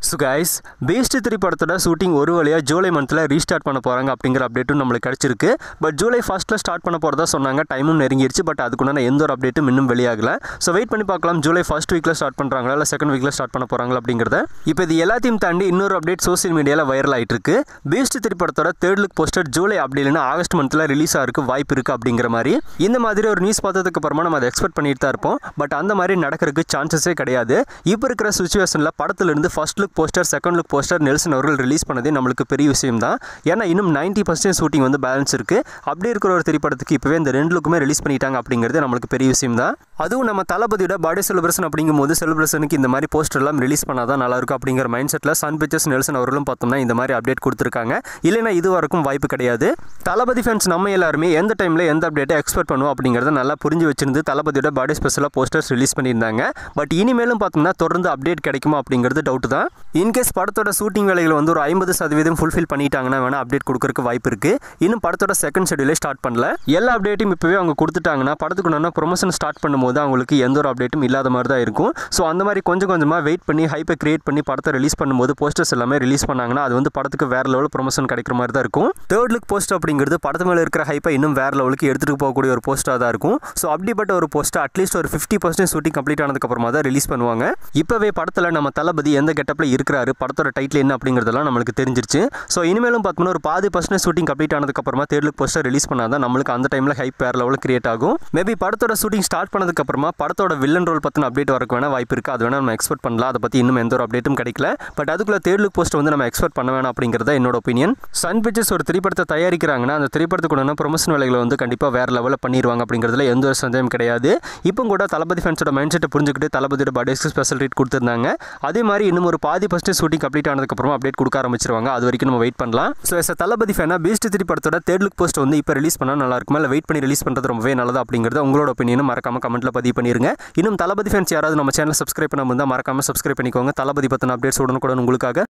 so guys Beast three படத்தோட shooting ஒரு வழியாக ஜூலை மந்தில் ரீஸ்டார்ட் பண்ண போகிறாங்க அப்படிங்கிற அப்டேட்டும் நம்மளுக்கு கிடச்சிருக்கு பட் ஜூலை ஃபஸ்ட்டில் ஸ்டார்ட் பண்ண போகிறதா சொன்னாங்க டைமும் நெருங்கிடுச்சு பட் அதுக்குண்டான எந்த ஒரு அப்டேட்டும் இன்னும் வெளியாகல ஸோ வெயிட் பண்ணி பார்க்கலாம் ஜூலை ஃபஸ்ட் வீக்கில் ஸ்டார்ட் பண்ணுறாங்களா இல்லை செகண்ட் வீக்கில் ஸ்டார்ட் பண்ண போகிறாங்களா அப்படிங்கிறத இப்போ இது எல்லாத்தையும் தாண்டி இன்னொரு அப்டேட் சோஷியல் மீடியாவில் வைரல் ஆகிட்டு இருக்கு பேஸ்ட் த்ரீ படத்தோட தேர்ட் லுக் போஸ்டர் ஜூலை அப்படி இல்லைன்னா ஆகஸ்ட் மந்தில் ரிலீஸ் ஆகிறதுக்கு வாய்ப்பு இருக்குது அப்படிங்கிற மாதிரி இந்த மாதிரி ஒரு நியூஸ் பார்த்ததுக்கு அப்புறமா நம்ம அதை எக்ஸ்பெக்ட் பண்ணிட்டு தான் இருப்போம் பட் அந்த மாதிரி நடக்கிறதுக்கு சான்சஸே கிடையாது இப்போ இருக்கிற சுச்சுவேஷனில் படத்துலேருந்து first look poster second look poster Nelson அவர்கள் ரிலீஸ் பண்ணதே நம்மளுக்கு பெரிய விஷயம் தான் ஏன்னா இன்னும் நைன்ட்டி பர்சன்ட் ஷூட்டிங் வந்து பேலன்ஸ் இருக்குது அப்படி இருக்கிற ஒரு திரைப்படத்துக்கு இப்போவே இந்த ரெண்டு லுக்குமே ரிலீஸ் பண்ணிட்டாங்க அப்படிங்கிறது நம்மளுக்கு பெரிய விஷயம் தான் அதுவும் நம்ம தளபதியோட பர்த்டே செலிப்ரேஷன் அப்படிங்கும்போது செலிப்ரேஷனுக்கு இந்த மாதிரி போஸ்டர் எல்லாம் ரிலீஸ் பண்ணால் தான் நல்லாயிருக்கும் அப்படிங்கிற mind settle Sun Pictures Nelson அவர்களும் பார்த்தோம்னா இந்த மாதிரி அப்டேட் கொடுத்துருக்காங்க இல்லைன்னா இது வரைக்கும் வாய்ப்பு கிடையாது தளபதி ஃபேன்ஸ் நம்ம எல்லாருமே எந்த டைமில் எந்த அப்டேட்டை எக்ஸ்பெக்ட் பண்ணுவோம் அப்படிங்கிறத நல்லா புரிஞ்சு வச்சிருந்து தளபதியோட பர்த்டே ஸ்பெஷலாக போஸ்டர்ஸ் ரிலீஸ் பண்ணியிருந்தாங்க பட் இனிமேலும் பார்த்தோம்னா தொடர்ந்து அப்டேட் கிடைக்குமா அப்படிங்கிறது டவுட் தான் இன்கேஸ் படத்தோட ஷூட்டிங் வேலைகள் வந்து ஒரு ஐம்பது சதவீதம் ஃபுல்ஃபில் பண்ணிட்டாங்கன்னா வேணால் அப்டேட் கொடுக்கறதுக்கு வாய்ப்பு இருக்குது இன்னும் படத்தோட செகண்ட் ஷெடியூலே ஸ்டார்ட் பண்ணல எல்லா அப்டேட்டும் இப்போவே அவங்க கொடுத்துட்டாங்கன்னா படத்துக்கு ஒன்று ப்ரொமோஷன் ஸ்டார்ட் பண்ணும்போது அவங்களுக்கு எந்த ஒரு அப்டேட்டும் இல்லாத மாதிரி தான் இருக்கும் ஸோ அந்த மாதிரி கொஞ்சம் கொஞ்சமாக வெயிட் பண்ணி ஹைப்பை கிரியேட் பண்ணி படத்தை ரிலீஸ் பண்ணும்போது போஸ்டர்ஸ் எல்லாமே ரிலீஸ் பண்ணாங்கன்னா அது வந்து படத்துக்கு வேற லெவல் ப்ரொமோஷன் கிடைக்கிற மாதிரி தான் இருக்கும் தேர்ட் லுக் போஸ்ட் அப்படிங்கிறது படத்து மேலே இருக்கிற ஹைப்பை இன்னும் வேற லெவலுக்கு எடுத்துகிட்டு போகக்கூடிய ஒரு போஸ்ட்டாக தான் இருக்கும் ஸோ அப்படிப்பட்ட ஒரு போஸ்ட்டை அட்லீஸ்ட் ஒரு ஃபிஃப்டி பர்சன்ட் ஷூட்டிங் கம்ப்ளீட் ஆனதுக்கப்புறமா தான் ரிலீஸ் பண்ணுவாங்க இப்போவே படத்தில் நம்ம தளபதி எந்த கெட்டப்பில் இருக்கிறாரு படத்தோட டைட்டில் என்ன அப்படிங்கிறதெல்லாம் நம்மளுக்கு தெரிஞ்சிருச்சு ஸோ இனிமேலும் பார்த்தோம்னா ஒரு பாதி பர்சன்ட் ஷூட்டிங் கம்ப்ளீட் ஆனதுக்கப்புறமா தேர்ட் லுக் போஸ்டர் ரிலீஸ் பண்ணால் தான் நம்மளுக்கு அந்த டைமில் ஹைப் வேற லெவலில் கிரியேட் ஆகும் மேபி படத்தோட ஷூட்டிங் ஸ்டார்ட் பண்ணதுக்கப்புறமா படத்தோட வில்லன் ரோல் பற்றின அப்டேட் வரக்கு வேணால் வாய்ப்பு இருக்குது அது வேணால் நம்ம எக்ஸ்பெக்ட் பண்ணலாம் அதை பற்றி இன்னும் எந்த ஒரு அப்டேட்டும் கிடைக்கல பட் அதுக்குள்ள தேர்ட் லுக் போஸ்ட் வந்து நம்ம எக்ஸ்பெக்ட் பண்ண வேணாம் அப்படிங்கிறத என்னோட ஒப்பீனியன் சன் பிக்சர்ஸ் ஒரு திரைப்படத்தை தயாரிக்கிறாங்கன்னா அந்த திரைப்படத்துக்குள்ள ப்ரொமோஷன் வேலைகளை வந்து கண்டிப்பாக வேற லெவலில் பண்ணிடுவாங்க அப்படிங்கிறதுல எந்த ஒரு சந்தேகம் கிடையாது இப்போ கூட தளபதி ஃபேன்ஸோட மைண்ட் செட்டை புரிஞ்சுக்கிட்டு தளபதியோட பர்த்டேஸ்க்கு ஸ்பெஷல் ட்ரீட் கொடுத்துருந்தாங்க அதே மாதிரி இன்னும் ஒரு பாதி ஃபஸ்ட்டு ஷூட்டிங் கம்ப்ளீட் ஆனதுக்கப்புறமா அப்டேட் கொடுக்க ஆரம்பிச்சிருவாங்க அது வரைக்கும் நம்ம வெயிட் பண்ணலாம் ஸோ எஸ் தளபதி ஃபேனா பீஸ்ட் த்ரீ படத்தோட தேர்ட் லுக் போஸ்ட் வந்து இப்போ ரிலீஸ் பண்ணால் நல்லா இருக்குமா இல்லை வெயிட் பண்ணி ரிலீஸ் பண்ணுறது ரொம்பவே நல்லதா அப்படிங்கிறது உங்களோட ஒப்பீனியனும் மறக்காம கமெண்ட்டில் பதிவு பண்ணிருங்க இன்னும் தளபதி ஃபேன்ஸ் யாராவது நம்ம சேனல் சப்ஸ்கிரைப் பண்ணாமல் இருந்தால் மறக்காம சப்ஸ்கிரைப் பண்ணிக்கோங்க தளபதி பற்றின அப்டேட்ஸ் உடனுக்குடன் உங்களுக்காக